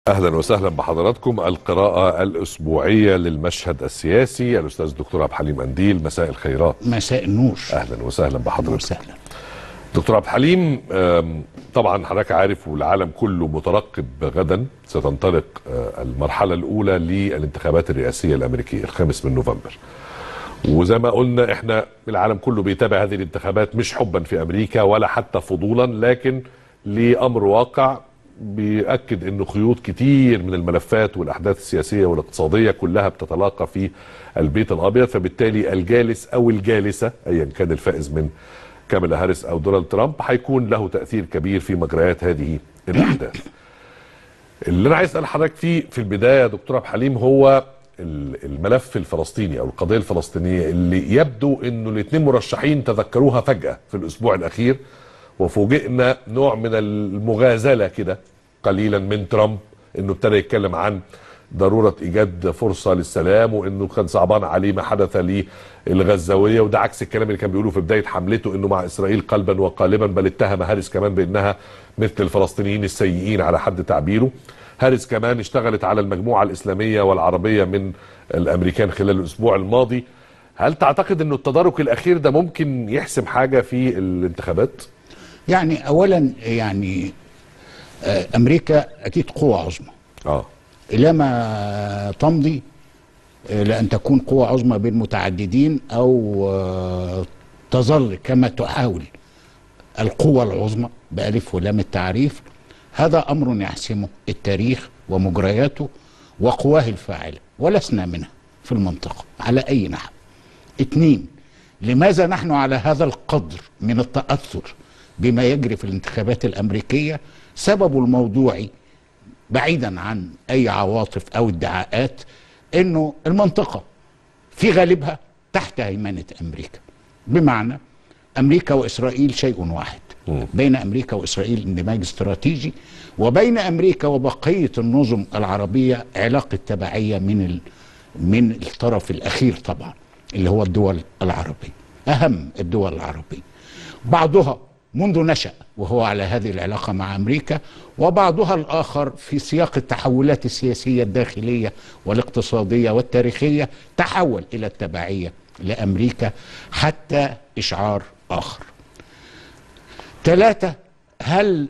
اهلا وسهلا بحضراتكم القراءة الاسبوعية للمشهد السياسي الاستاذ الدكتور عبد الحليم انديل مساء الخيرات مساء النور اهلا وسهلا بحضرتك وسهلا دكتور عبد الحليم آم، طبعا حضرتك عارف والعالم كله مترقب غدا ستنطلق آه، المرحلة الأولى للانتخابات الرئاسية الأمريكية الخامس من نوفمبر وزي ما قلنا احنا العالم كله بيتابع هذه الانتخابات مش حبا في أمريكا ولا حتى فضولا لكن لأمر واقع بيأكد أنه خيوط كتير من الملفات والأحداث السياسية والاقتصادية كلها بتتلاقى في البيت الأبيض فبالتالي الجالس أو الجالسة أيا كان الفائز من كاميلا هاريس او دونالد ترامب هيكون له تاثير كبير في مجريات هذه الاحداث. اللي انا عايز اسال حضرتك فيه في البدايه يا دكتور عبد الحليم هو ال- الملف الفلسطيني او القضيه الفلسطينيه اللي يبدو انه الاثنين مرشحين تذكروها فجاه في الاسبوع الاخير وفوجئنا نوع من المغازله كده قليلا من ترامب انه ابتدى يتكلم عن ضروره ايجاد فرصه للسلام وانه كان صعبان عليه ما حدث للغزاويه وده عكس الكلام اللي كان بيقوله في بدايه حملته انه مع اسرائيل قلبا وقالبا بل اتهم هاريس كمان بانها مثل الفلسطينيين السيئين على حد تعبيره هاريس كمان اشتغلت على المجموعه الاسلاميه والعربيه من الامريكان خلال الاسبوع الماضي هل تعتقد انه التدارك الاخير ده ممكن يحسم حاجه في الانتخابات؟ يعني اولا يعني آه، امريكا اكيد قوه عظمى اه الى ما تمضي آه، لان تكون قوه عظمى بين متعددين او آه، تظل كما تحاول القوه العظمى بالف ولام التعريف هذا امر يحسمه التاريخ ومجرياته وقواه الفاعله ولسنا منها في المنطقه على اي نحو اثنين لماذا نحن على هذا القدر من التأثر بما يجري في الانتخابات الأمريكية سببه الموضوعي بعيدا عن أي عواطف أو ادعاءات أنه المنطقة في غالبها تحت هيمنة أمريكا بمعنى أمريكا وإسرائيل شيء واحد بين أمريكا وإسرائيل اندماج استراتيجي وبين أمريكا وبقية النظم العربية علاقة تبعية من ال... من الطرف الأخير طبعا اللي هو الدول العربية أهم الدول العربية بعضها منذ نشأ وهو على هذه العلاقة مع أمريكا وبعضها الآخر في سياق التحولات السياسية الداخلية والاقتصادية والتاريخية تحول إلى التبعية لأمريكا حتى إشعار آخر ثلاثة هل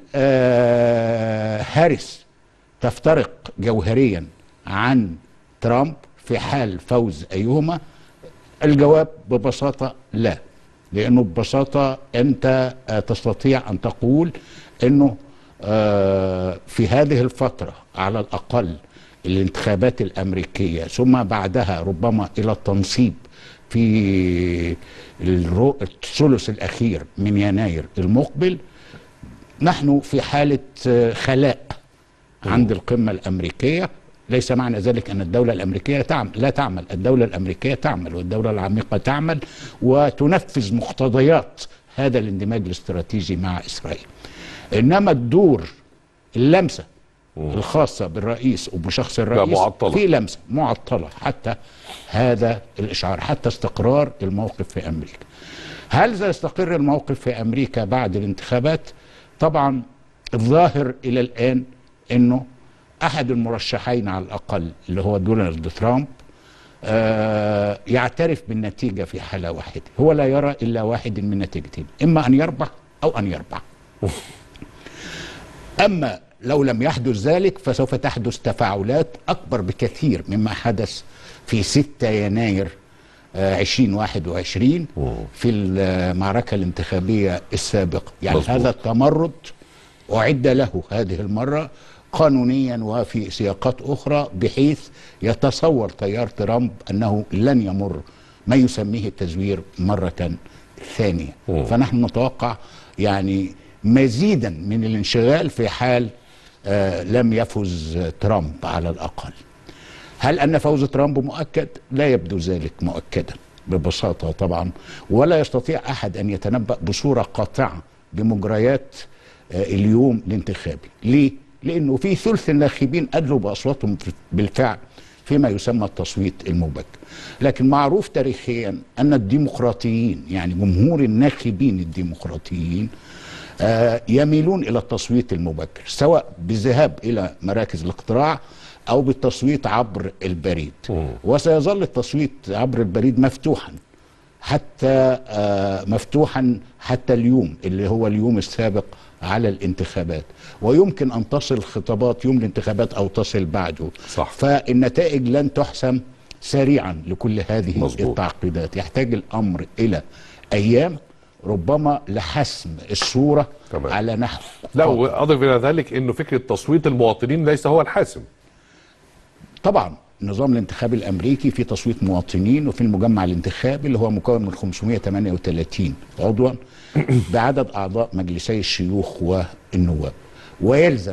آه هاريس تفترق جوهريا عن ترامب في حال فوز أيهما الجواب ببساطة لا لأنه ببساطة أنت آه، تستطيع أن تقول أنه آه، في هذه الفترة على الأقل الانتخابات الأمريكية ثم بعدها ربما إلى التنصيب في الرو- الثلث الأخير من يناير المقبل نحن في حالة آه، خلاء عند القمة الأمريكية ليس معنى ذلك أن الدولة الأمريكية تعمل لا تعمل الدولة الأمريكية تعمل والدولة العميقة تعمل وتنفذ مقتضيات هذا الاندماج الاستراتيجي مع إسرائيل إنما الدور اللمسة الخاصة بالرئيس وبشخص الرئيس معطلة. في لمسة معطلة حتى هذا الإشعار حتى استقرار الموقف في أمريكا هل سيستقر الموقف في أمريكا بعد الانتخابات طبعا الظاهر إلى الآن أنه أحد المرشحين على الأقل اللي هو دونالد ترامب آه يعترف بالنتيجة في حالة واحدة هو لا يرى إلا واحد من نتيجتين إما أن يربح أو أن يربح أما لو لم يحدث ذلك فسوف تحدث تفاعلات أكبر بكثير مما حدث في 6 يناير آه، 2021 في المعركة الانتخابية السابقة يعني مظبوط. هذا التمرد أعد له هذه المرة قانونيا وفي سياقات أخرى بحيث يتصور تيار ترامب أنه لن يمر ما يسميه التزوير مرة ثانية مم. فنحن نتوقع يعني مزيدا من الانشغال في حال آه لم يفز ترامب على الأقل هل أن فوز ترامب مؤكد؟ لا يبدو ذلك مؤكدا ببساطة طبعا ولا يستطيع أحد أن يتنبأ بصورة قاطعة بمجريات آه، اليوم الانتخابي ليه؟ لأنه في ثلث الناخبين أدلوا بأصواتهم في- بالفعل فيما يسمى التصويت المبكر لكن معروف تاريخيا أن الديمقراطيين يعني جمهور الناخبين الديمقراطيين آه، يميلون الى التصويت المبكر سواء بالذهاب الى مراكز الاقتراع او بالتصويت عبر البريد وسيظل التصويت عبر البريد مفتوحا حتى آه، مفتوحا حتى اليوم اللي هو اليوم السابق على الانتخابات ويمكن ان تصل خطابات يوم الانتخابات او تصل بعده صح. فالنتائج لن تحسم سريعا لكل هذه مظبوط. التعقيدات يحتاج الامر الى ايام ربما لحسم الصوره تمام. على نحو لا واضف الى ذلك انه فكره تصويت المواطنين ليس هو الحاسم طبعا النظام الانتخابي الامريكي في تصويت مواطنين وفي المجمع الانتخابي اللي هو مكون من 538 عضوا بعدد اعضاء مجلسي الشيوخ والنواب ويلزم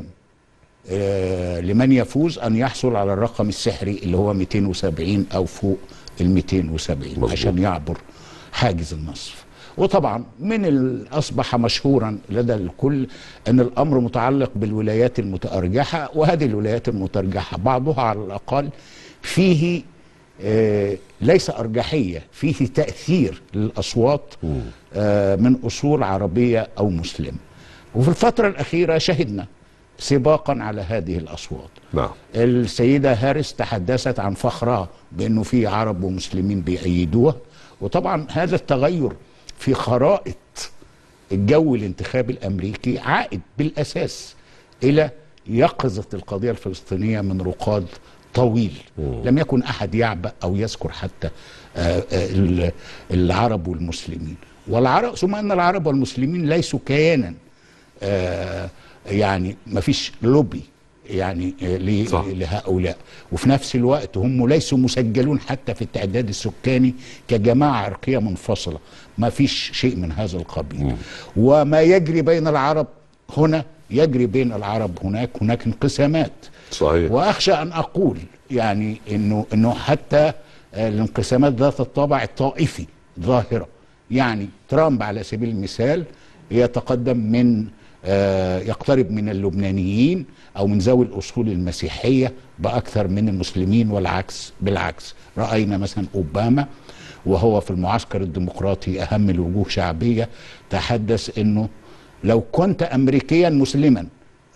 آه، لمن يفوز ان يحصل على الرقم السحري اللي هو 270 او فوق ال 270 مظبوط. عشان يعبر حاجز النصف وطبعا من ال- اصبح مشهورا لدى الكل ان الامر متعلق بالولايات المتارجحه وهذه الولايات المتارجحه بعضها على الاقل فيه آه، ليس ارجحيه فيه تاثير للاصوات آه، من اصول عربيه او مسلمه وفي الفتره الاخيره شهدنا سباقا على هذه الاصوات نعم السيدة هارس تحدثت عن فخرها بأنه في عرب ومسلمين بيأيدوها وطبعا هذا التغير في خرائط الجو الانتخابي الأمريكي عائد بالأساس إلى يقظة القضية الفلسطينية من رقاد طويل لم يكن أحد يعبأ أو يذكر حتى آه، آه، ال- العرب والمسلمين والعرب ثم أن العرب والمسلمين ليسوا كيانا آه، يعني ما فيش لوبي يعني آه، ل- صح. لهؤلاء وفي نفس الوقت هم ليسوا مسجلون حتى في التعداد السكاني كجماعة عرقية منفصلة ما فيش شيء من هذا القبيل وما يجري بين العرب هنا يجري بين العرب هناك هناك انقسامات صحيح واخشى ان اقول يعني انه انه حتى آه، الانقسامات ذات الطابع الطائفي ظاهره يعني ترامب على سبيل المثال يتقدم من آه، يقترب من اللبنانيين او من ذوي الاصول المسيحيه باكثر من المسلمين والعكس بالعكس راينا مثلا اوباما وهو في المعسكر الديمقراطي اهم الوجوه شعبيه تحدث انه لو كنت امريكيا مسلما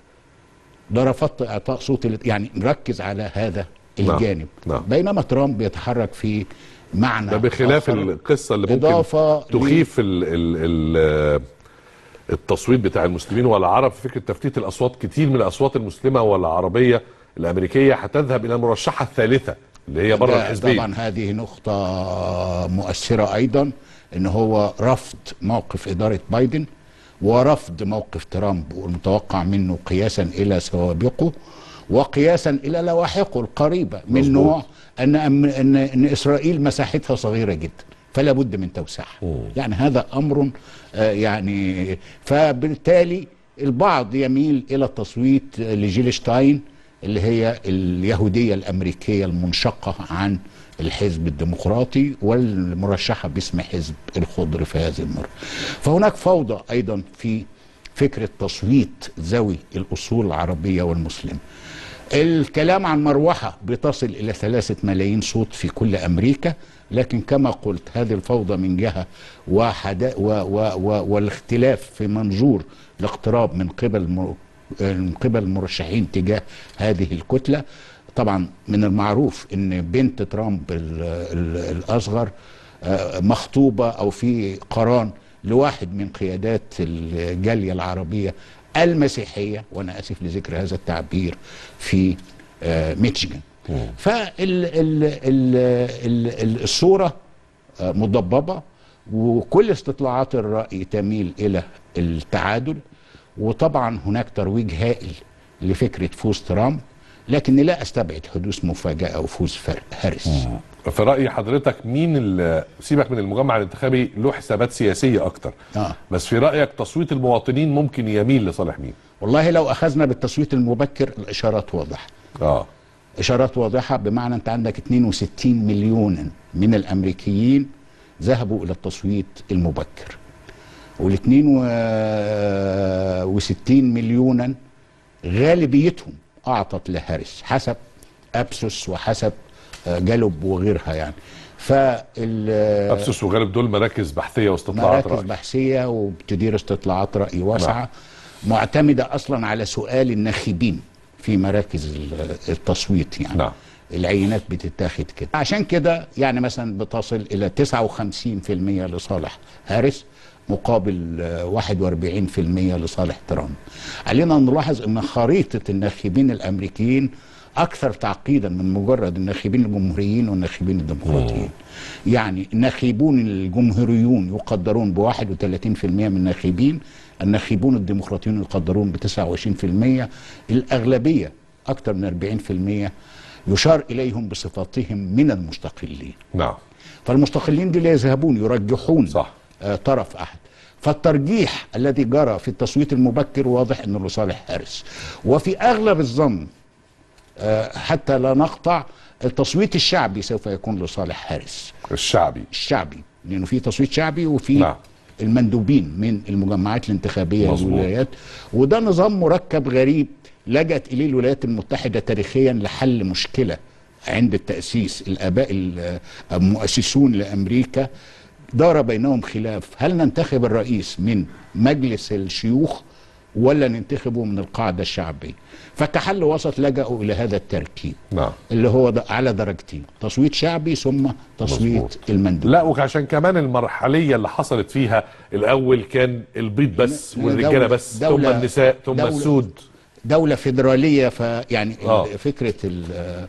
لرفضت اعطاء صوت ال- يعني مركز على هذا نعم، الجانب نعم. بينما ترامب يتحرك في معنى ده بخلاف آخر. القصه اللي ممكن إضافة ل- تخيف ال ال ال التصويت بتاع المسلمين والعرب في فكره تفتيت الاصوات كتير من الاصوات المسلمه والعربيه الامريكيه هتذهب الى المرشحه الثالثه اللي هي بره ده الحزبين طبعا هذه نقطة مؤثرة أيضا إن هو رفض موقف إدارة بايدن ورفض موقف ترامب والمتوقع منه قياسا إلى سوابقه وقياسا إلى لواحقه القريبة من مظبوط. نوع أن أن أن إن إسرائيل مساحتها صغيرة جدا فلا بد من توسعها يعني هذا أمر آه، يعني فبالتالي البعض يميل إلى التصويت لجيل شتاين اللي هي اليهودية الأمريكية المنشقة عن الحزب الديمقراطي والمرشحة باسم حزب الخضر في هذه المرة فهناك فوضى أيضا في فكرة تصويت ذوي الأصول العربية والمسلمة الكلام عن مروحة بتصل إلى ثلاثة ملايين صوت في كل أمريكا لكن كما قلت هذه الفوضى من جهة وحدا و و و والاختلاف في منظور الاقتراب من قبل مر- من قبل المرشحين تجاه هذه الكتلة طبعا من المعروف ان بنت ترامب ال ال الاصغر آه، مخطوبة او في قران لواحد من قيادات الجالية العربية المسيحية وانا اسف لذكر هذا التعبير في آه، ميتشيغان فالصورة مضببة وكل استطلاعات الرأي تميل إلى التعادل وطبعا هناك ترويج هائل لفكرة فوز ترامب لكني لا أستبعد حدوث مفاجأة أو فوز فر- هاريس في راي حضرتك مين ال- سيبك من المجمع الانتخابي له حسابات سياسيه اكتر آه. بس في رايك تصويت المواطنين ممكن يميل لصالح مين والله لو أخذنا بالتصويت المبكر الإشارات واضحة اه إشارات واضحة بمعنى أنت عندك 62 مليونا من الأمريكيين ذهبوا إلى التصويت المبكر وال 62 مليونا غالبيتهم أعطت لهاريس حسب أبسوس وحسب آه، جالوب وغيرها يعني فال ابسس وغالب دول مراكز بحثيه واستطلاعات مراكز رأي بحثيه وبتدير استطلاعات راي واسعه معتمده اصلا على سؤال الناخبين في مراكز ال- التصويت يعني نعم. العينات بتتاخد كده عشان كده يعني مثلا بتصل الى 59% لصالح هاريس مقابل آه، 41% لصالح ترامب علينا نلاحظ ان خريطه الناخبين الامريكيين اكثر تعقيدا من مجرد الناخبين الجمهوريين والناخبين الديمقراطيين يعني الناخبون الجمهوريون يقدرون ب 31% من الناخبين الناخبون الديمقراطيون يقدرون ب 29% الاغلبيه اكثر من 40% يشار اليهم بصفتهم من المستقلين نعم فالمستقلين دي لا يذهبون يرجحون صح. آه، طرف احد فالترجيح الذي جرى في التصويت المبكر واضح انه لصالح هارس وفي اغلب الظن آه، حتى لا نقطع التصويت الشعبي سوف يكون لصالح هارس الشعبي الشعبي لانه في تصويت شعبي وفي نعم. المندوبين من المجمعات الانتخابيه مظبوط. للولايات وده نظام مركب غريب لجأت اليه الولايات المتحده تاريخيا لحل مشكله عند التاسيس الاباء ال- المؤسسون لامريكا دار بينهم خلاف هل ننتخب الرئيس من مجلس الشيوخ ولا ننتخبه من القاعده الشعبيه فكحل وسط لجأوا الى هذا التركيب نعم اللي هو ده على درجتين تصويت شعبي ثم تصويت مظبوط. المندوب لا وعشان كمان المرحليه اللي حصلت فيها الاول كان البيض بس ن- والرجاله دولة- بس ثم دولة- النساء ثم دولة- السود دولة فيدرالية فيعني آه. ال- فكرة ال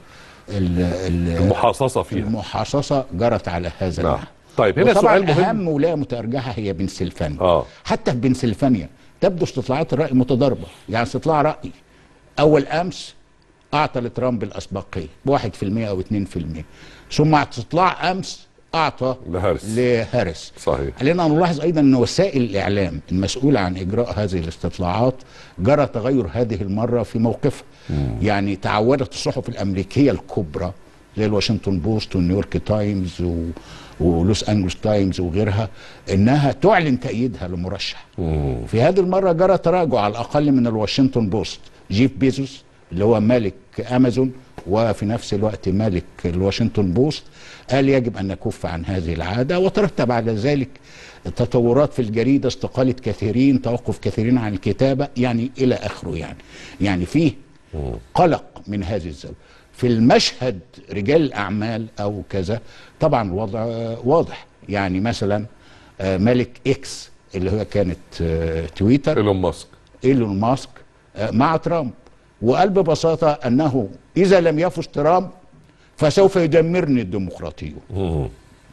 ال ال المحاصصه فيها المحاصصة جرت على هذا نعم. النحو طيب هنا وطبعاً سؤال مهم أهم ولاية متأرجحة هي بنسلفانيا اه حتى في بنسلفانيا تبدو استطلاعات الرأي متضاربة يعني استطلاع رأي أول أمس أعطى لترامب الأسبقية بواحد في المية أو اتنين في المية ثم استطلاع أمس أعطى لهارس. لهارس صحيح علينا أن نلاحظ أيضا أن وسائل الإعلام المسؤولة عن إجراء هذه الاستطلاعات جرى تغير هذه المرة في موقفها يعني تعودت الصحف الأمريكية الكبرى زي الواشنطن بوست والنيويورك تايمز و... ولوس أنجلوس تايمز وغيرها إنها تعلن تأييدها لمرشح مم. في هذه المرة جرى تراجع على الأقل من الواشنطن بوست جيف بيزوس اللي هو مالك أمازون وفي نفس الوقت مالك الواشنطن بوست قال يجب أن نكف عن هذه العادة وترتب على ذلك تطورات في الجريدة استقالة كثيرين توقف كثيرين عن الكتابة يعني إلى آخره يعني يعني فيه قلق من هذه الزاوية في المشهد رجال الأعمال أو كذا طبعا الوضع آه، واضح يعني مثلا آه، مالك إكس اللي هي كانت آه، تويتر ايلون ماسك ايلون ماسك آه، مع ترامب وقال ببساطة أنه إذا لم يفز ترامب فسوف يدمرني الديمقراطيون مم.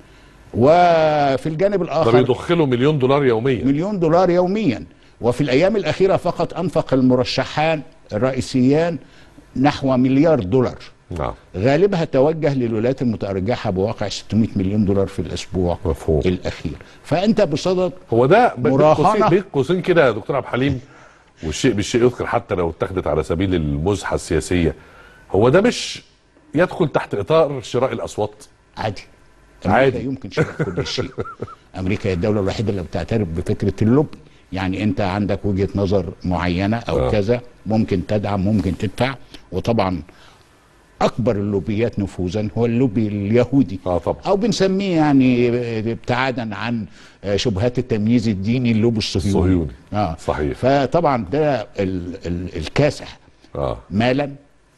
وفي الجانب ده الآخر بيضخ له مليون دولار يوميا مليون دولار يوميا وفي الأيام الأخيرة فقط أنفق المرشحان الرئيسيان نحو مليار دولار نعم غالبها توجه للولايات المتأرجحة بواقع 600 مليون دولار في الأسبوع مفهوم. الأخير فأنت بصدد هو ده ب- بين مراهنة. قوسين- بين قوسين كده يا دكتور عبد الحليم والشيء بالشيء يذكر حتى لو اتخذت على سبيل المزحه السياسيه هو ده مش يدخل تحت اطار شراء الاصوات عادي عادي. امريكا يمكن شراء كل شيء امريكا هي الدوله الوحيده اللي بتعترف بفكره اللوبي يعني انت عندك وجهه نظر معينه او آه. آه. كذا ممكن تدعم ممكن تدفع وطبعا اكبر اللوبيات نفوذا هو اللوبي اليهودي اه طبعا او بنسميه يعني ابتعادا عن شبهات التمييز الديني اللوبي الصهيوني الصهيوني. اه صحيح. فطبعا ده ال ال الكاسح اه مالا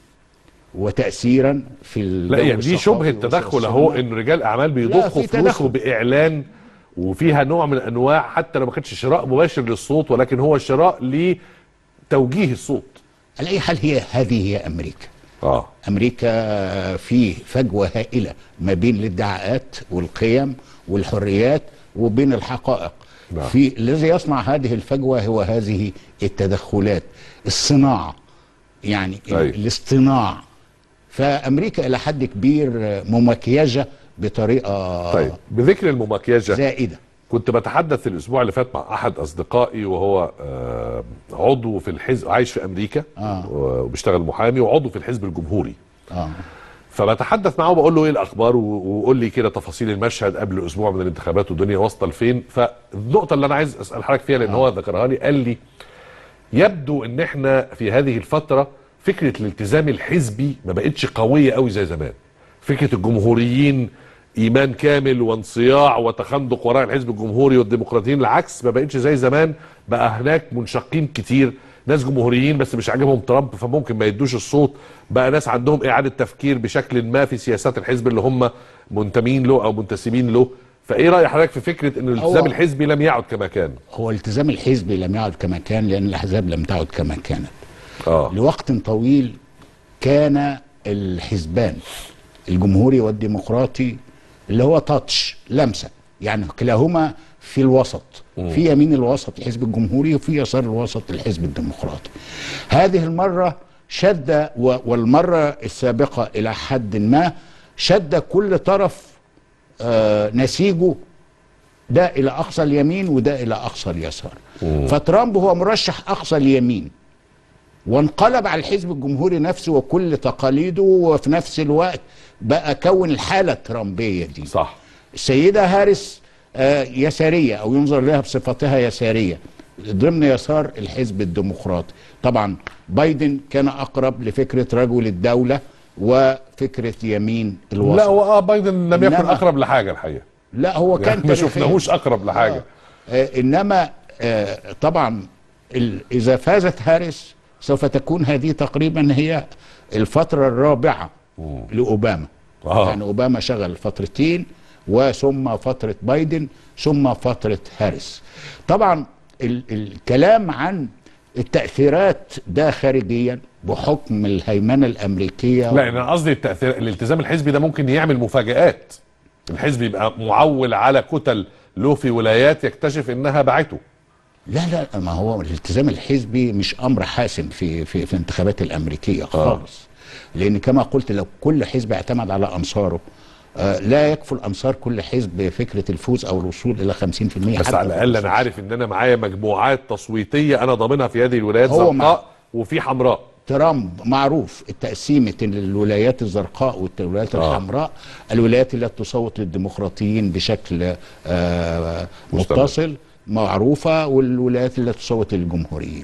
وتاثيرا في لا الجو يعني دي الثقافي شبهه تدخل اهو والصناعة. ان رجال اعمال لا، بيضخوا في فلوسه تدخل. باعلان وفيها نوع من انواع حتى لو ما كانش شراء مباشر للصوت ولكن هو شراء لتوجيه الصوت على اي حال هي هذه هي امريكا اه امريكا في فجوه هائله ما بين الادعاءات والقيم والحريات وبين الحقائق نعم. في الذي يصنع هذه الفجوه هو هذه التدخلات الصناعه يعني أيوة. الاصطناع فامريكا الى حد كبير ممكيجه بطريقه طيب بذكر المماكياجه زائده كنت بتحدث الاسبوع اللي فات مع احد اصدقائي وهو آه، عضو في الحزب عايش في امريكا آه. وبيشتغل محامي وعضو في الحزب الجمهوري اه فبتحدث معاه وبقول له ايه الاخبار و- وقول لي كده تفاصيل المشهد قبل اسبوع من الانتخابات والدنيا واصله لفين فالنقطه اللي انا عايز اسال حضرتك فيها لان هو ذكرها لي قال لي يبدو ان احنا في هذه الفتره فكره الالتزام الحزبي ما بقتش قويه قوي زي زمان فكره الجمهوريين ايمان كامل وانصياع وتخندق وراء الحزب الجمهوري والديمقراطيين العكس ما بقتش زي زمان بقى هناك منشقين كتير ناس جمهوريين بس مش عاجبهم ترامب فممكن ما يدوش الصوت بقى ناس عندهم اعاده تفكير بشكل ما في سياسات الحزب اللي هم منتمين له او منتسبين له فايه راي حضرتك في فكره ان الالتزام هو- الحزبي لم يعد كما كان هو الالتزام الحزبي لم يعد كما كان لان الاحزاب لم تعد كما كانت اه لوقت طويل كان الحزبان الجمهوري والديمقراطي اللي هو تاتش لمسه يعني كلاهما في الوسط في يمين الوسط الحزب الجمهوري وفي يسار الوسط الحزب الديمقراطي هذه المره شد و- والمره السابقه الى حد ما شد كل طرف آه، نسيجه ده الى اقصى اليمين وده الى اقصى اليسار فترامب هو مرشح اقصى اليمين وانقلب على الحزب الجمهوري نفسه وكل تقاليده وفي نفس الوقت بقى كون الحالة الترامبية دي صح السيدة هاريس آه، يسارية أو ينظر لها بصفتها يسارية ضمن يسار الحزب الديمقراطي طبعا بايدن كان أقرب لفكرة رجل الدولة وفكرة يمين الوسط لا هو اه بايدن لم يكن إنما- اقرب لحاجه الحقيقه لا هو كان يعني ما تاريخياً. شفناهوش اقرب لحاجه آه، انما آه، طبعا ال- اذا فازت هاريس سوف تكون هذه تقريبا هي الفتره الرابعه لاوباما آه. يعني اوباما شغل فترتين وثم فتره بايدن ثم فتره هاريس طبعا ال الكلام عن التاثيرات ده خارجيا بحكم الهيمنه الامريكيه لا انا قصدي التاثير الالتزام الحزبي ده ممكن يعمل مفاجات الحزب يبقى معول على كتل له في ولايات يكتشف انها باعته لا لا ما هو الالتزام الحزبي مش امر حاسم في في في الانتخابات الامريكيه خالص لان كما قلت لو كل حزب اعتمد على انصاره آه لا يكفل انصار كل حزب فكره الفوز او الوصول الى 50% بس حتى على في الاقل انا الخصوص. عارف ان انا معايا مجموعات تصويتيه انا ضامنها في هذه الولايات هو مع- زرقاء وفي حمراء ترامب معروف تقسيمة الولايات الزرقاء والولايات آه. الحمراء الولايات التي تصوت للديمقراطيين بشكل آه مستمر. متصل معروفة والولايات التي تصوت للجمهوريين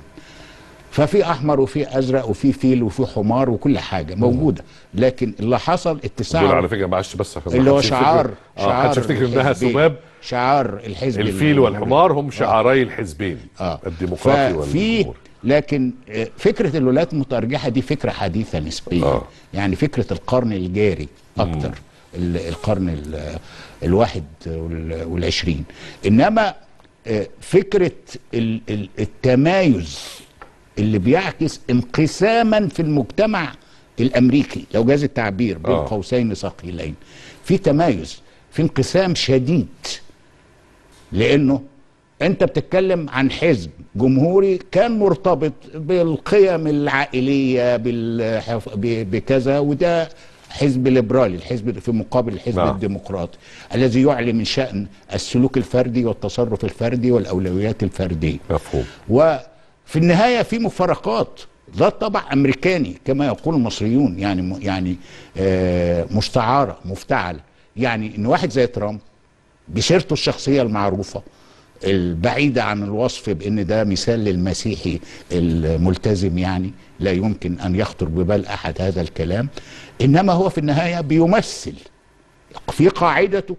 ففي احمر وفي ازرق وفي فيل وفي حمار وكل حاجه موجوده لكن اللي حصل دول اتساع على فكره معلش بس عشان اللي هو محدش يفتكر- شعار اه محدش يفتكر انها الحزبين. سباب شعار الحزب الفيل الجمهوري. والحمار هم شعاري الحزبين اه الديمقراطي ففي والجمهوري لكن آه، فكره الولايات المتارجحه دي فكره حديثه نسبيا آه. يعني فكره القرن الجاري اكتر ال- القرن ال- الواحد وال- والعشرين انما آه، فكره ال- ال- التمايز اللي بيعكس انقساما في المجتمع الامريكي لو جاز التعبير بين آه. قوسين ثقيلين في تمايز في انقسام شديد لانه انت بتتكلم عن حزب جمهوري كان مرتبط بالقيم العائليه بالحف... ب- بكذا وده حزب ليبرالي الحزب في مقابل الحزب نعم. الديمقراطي الذي يعلي من شان السلوك الفردي والتصرف الفردي والاولويات الفرديه مفهوم وفي النهايه في مفارقات ذات طبع امريكاني كما يقول المصريون يعني م- يعني آه، مستعاره مفتعله يعني ان واحد زي ترامب بسيرته الشخصيه المعروفه البعيده عن الوصف بان ده مثال للمسيحي الملتزم يعني لا يمكن ان يخطر ببال احد هذا الكلام انما هو في النهايه بيمثل في قاعدته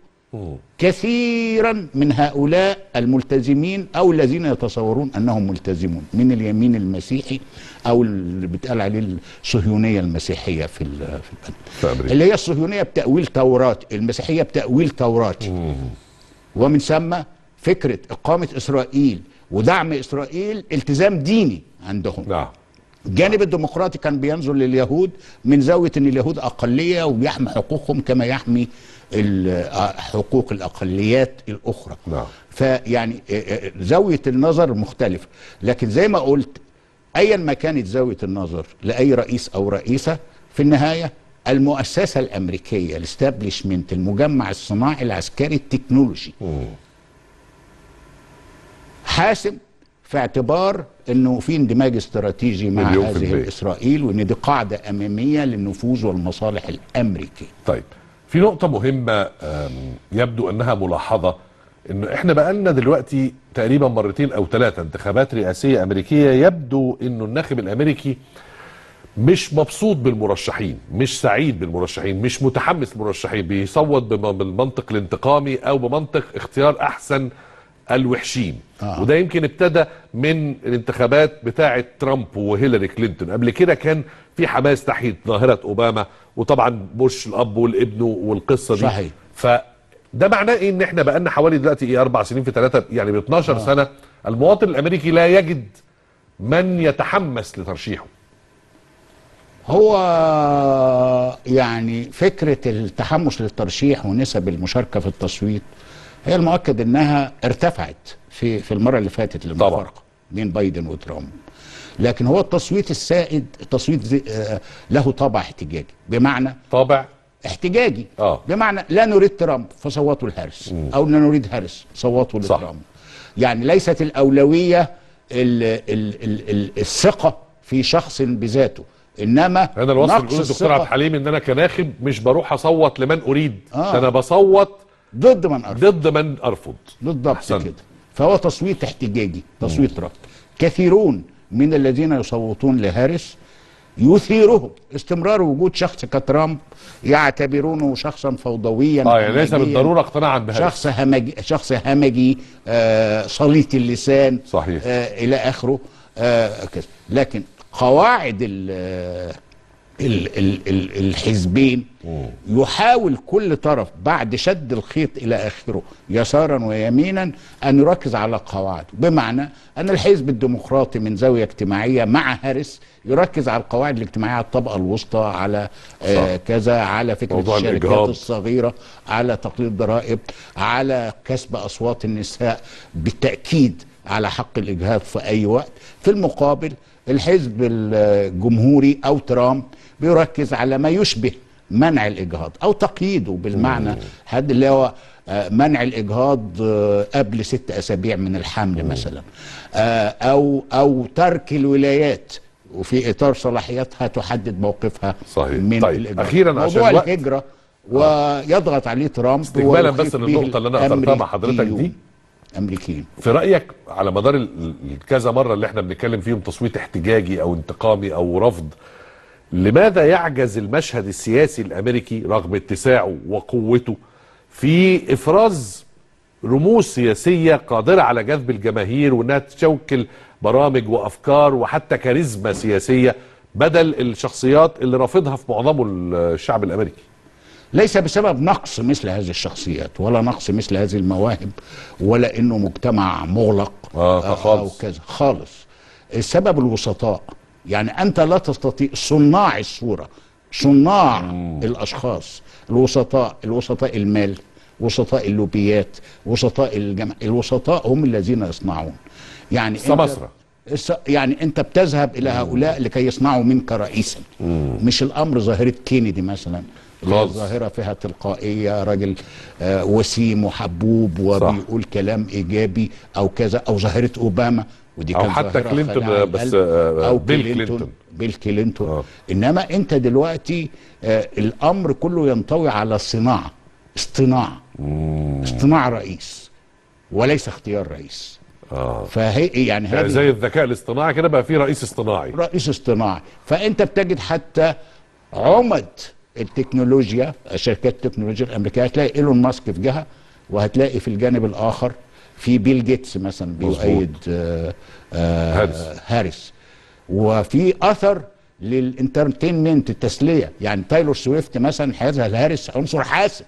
كثيرا من هؤلاء الملتزمين او الذين يتصورون انهم ملتزمون من اليمين المسيحي او اللي بيتقال عليه الصهيونيه المسيحيه في ال- في البلد في امريكا اللي هي الصهيونيه بتاويل توراتي المسيحيه بتاويل توراتي ومن ثم فكره اقامه اسرائيل ودعم اسرائيل التزام ديني عندهم نعم الجانب الديمقراطي كان بينظر لليهود من زاويه ان اليهود اقليه وبيحمي حقوقهم كما يحمي ال- حقوق الاقليات الاخرى نعم. فيعني آه، آه، زاويه النظر مختلفه لكن زي ما قلت ايا ما كانت زاويه النظر لاي رئيس او رئيسه في النهايه المؤسسه الامريكيه الاستابليشمنت المجمع الصناعي العسكري التكنولوجي حاسم في اعتبار انه في اندماج استراتيجي مع مليون في هذه المية. اسرائيل وان دي قاعده اماميه للنفوذ والمصالح الامريكيه طيب في نقطة مهمة أم، يبدو أنها ملاحظة إنه إحنا بقالنا دلوقتي تقريبا مرتين أو ثلاثة انتخابات رئاسية أمريكية يبدو إنه الناخب الأمريكي مش مبسوط بالمرشحين مش سعيد بالمرشحين مش متحمس بالمرشحين بيصوت بم- بالمنطق الانتقامي او بمنطق اختيار احسن الوحشين آه. وده يمكن ابتدى من الانتخابات بتاعه ترامب وهيلاري كلينتون قبل كده كان في حماس ناحيه ظاهره اوباما وطبعا بوش الاب والابن والقصه دي صحيح. فده معناه ايه ان احنا بقالنا حوالي دلوقتي ايه اربع سنين في ثلاثه يعني ب 12 آه. سنه المواطن الامريكي لا يجد من يتحمس لترشيحه هو يعني فكرة التحمس للترشيح ونسب المشاركة في التصويت هي المؤكد انها ارتفعت في في المرة اللي فاتت المفارقة بين بايدن وترامب لكن هو التصويت السائد التصويت زي- آه، له طابع احتجاجي بمعنى طابع احتجاجي آه. بمعنى لا نريد ترامب فصوتوا لهارس او لا نريد هارس صوتوا صح. لترامب يعني ليست الاولويه ال ال ال ال الثقه في شخص بذاته انما انا الوصف اللي نقص بيقوله الدكتور عبد الثقه الحليم ان انا كناخب مش بروح اصوت لمن اريد آه. ده انا بصوت ضد من ارفض ضد من ارفض بالضبط أحسنت. كده فهو تصويت احتجاجي تصويت رفض كثيرون من الذين يصوتون لهارس يثيرهم استمرار وجود شخص كترامب يعتبرونه شخصا فوضويا اه يعني ليس همجياً. بالضروره اقتناعا بهذا شخص همجي شخص همجي آه صليت اللسان صحيح. آه الى اخره آه كده لكن قواعد ال ال ال ال الحزبين يحاول كل طرف بعد شد الخيط الى اخره يسارا ويمينا ان يركز على قواعده بمعنى ان الحزب الديمقراطي من زاويه اجتماعيه مع هارس يركز على القواعد الاجتماعيه على الطبقه الوسطى على آه كذا على فكره موضوع الشركات الإجهاض. الصغيره على تقليل الضرائب على كسب اصوات النساء بالتاكيد على حق الاجهاض في اي وقت في المقابل الحزب الجمهوري او ترامب بيركز على ما يشبه منع الاجهاض او تقييده بالمعنى هذا اللي هو آه، منع الاجهاض آه، قبل ست اسابيع من الحمل مثلا آه، او او ترك الولايات وفي اطار صلاحياتها تحدد موقفها صحيح. من طيب، الإجهاض. أخيراً عشان موضوع الوقت. الهجره ويضغط عليه ترامب استكمالا ويخيف بس به للنقطة اللي أنا أثرتها مع حضرتك دي. الأمريكيون. امريكيين في رايك على مدار ال- ال- الكذا مره اللي احنا بنتكلم فيهم تصويت احتجاجي او انتقامي او رفض لماذا يعجز المشهد السياسي الامريكي رغم اتساعه وقوته في افراز رموز سياسيه قادره على جذب الجماهير وانها تشكل برامج وافكار وحتى كاريزما سياسيه بدل الشخصيات اللي رافضها في معظمه الشعب الامريكي ليس بسبب نقص مثل هذه الشخصيات ولا نقص مثل هذه المواهب ولا انه مجتمع مغلق آه، او خالص. كذا خالص السبب الوسطاء يعني انت لا تستطيع صناع الصوره صناع الاشخاص الوسطاء الوسطاء المال وسطاء اللوبيات وسطاء الجمع الوسطاء هم الذين يصنعون يعني أنت- السماسرة. الس- يعني انت بتذهب الى هؤلاء لكي يصنعوا منك رئيسا مش الامر ظاهره كينيدي مثلا اللي هي خالص. ظاهره فيها تلقائيه راجل آه وسيم وحبوب وبيقول كلام ايجابي او كذا او ظاهره اوباما ودي أو كانت حتى ظاهرة كلينتون، خلاعة بس، القلب. آه، او بيل كلينتون كلينتون. بيل كلينتون آه. انما انت دلوقتي آه الامر كله ينطوي على الصناعه اصطناع اصطناع رئيس وليس اختيار رئيس اه فهي يعني يعني هذه زي الذكاء الاصطناعي كده بقى في رئيس اصطناعي رئيس اصطناعي فانت بتجد حتى عمد التكنولوجيا شركات التكنولوجيا الامريكيه هتلاقي ايلون ماسك في جهه وهتلاقي في الجانب الاخر في بيل جيتس مثلا مظبوط. بيؤيد آه آه هاريس. هاريس وفي اثر للانترتينمنت التسليه يعني تايلور سويفت مثلا هذا هاريس عنصر حاسم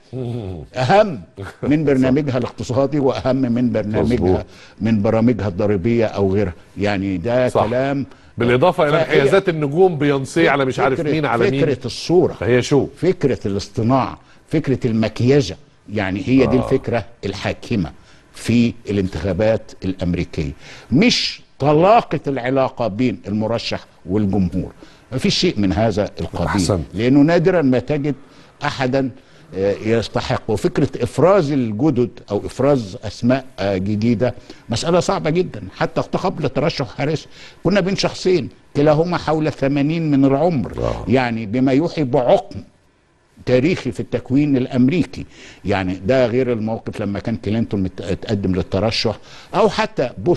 اهم من برنامجها الاقتصادي واهم من برنامجها مظبوط. من برامجها الضريبيه او غيرها يعني ده صح. كلام بالاضافه الى فهي- انحيازات النجوم بيونسي على مش عارف فكرة- مين على مين فكره الصوره فهي شو فكره الاصطناع فكره المكياجه يعني هي دي الفكره الحاكمه في الانتخابات الامريكيه مش طلاقه العلاقه بين المرشح والجمهور ما فيش شيء من هذا القبيل أحسنت. لانه نادرا ما تجد احدا آه، يستحق وفكره افراز الجدد او افراز اسماء آه، جديده مساله صعبه جدا حتى قبل ترشح هاريس كنا بين شخصين كلاهما حول 80 من العمر آه. يعني بما يوحي بعقم تاريخي في التكوين الامريكي يعني ده غير الموقف لما كان كلينتون مت- اتقدم للترشح او حتى بوش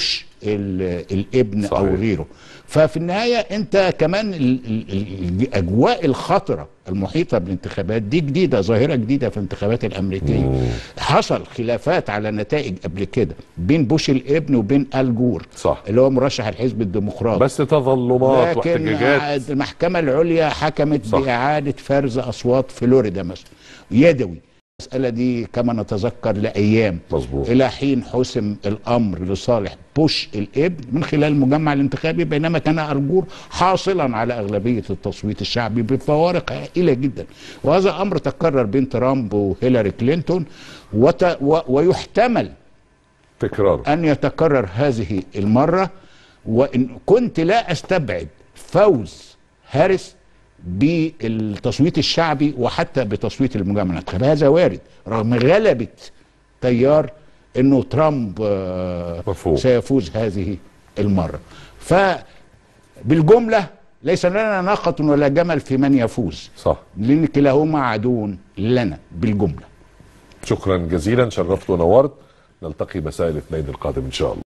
ال- الابن صحيح. او غيره ففي النهايه انت كمان ال- ال- ال- الاجواء الخطره المحيطه بالانتخابات دي جديده ظاهره جديده في الانتخابات الامريكيه حصل خلافات على نتائج قبل كده بين بوش الابن وبين ال جور صح. اللي هو مرشح الحزب الديمقراطي بس تظلمات لكن واحتجاجات المحكمة العليا حكمت صح. بإعادة فرز أصوات فلوريدا مثلا يدوي المسألة دي كما نتذكر لأيام مظبوط. إلى حين حسم الأمر لصالح بوش الابن من خلال المجمع الانتخابي بينما كان أرجور حاصلا على أغلبية التصويت الشعبي بفوارق هائلة جدا وهذا أمر تكرر بين ترامب وهيلاري كلينتون وت... و... ويحتمل تكرار أن يتكرر هذه المرة وإن كنت لا أستبعد فوز هارس بالتصويت الشعبي وحتى بتصويت المجمع الانتخابي هذا وارد رغم غلبة تيار أنه ترامب آه، مفهوم. سيفوز هذه المرة فبالجملة ليس لنا ناقة ولا جمل في من يفوز صح لأن كلاهما عدو لنا بالجملة شكرا جزيلا شرفت ونورت نلتقي مساء الاثنين القادم ان شاء الله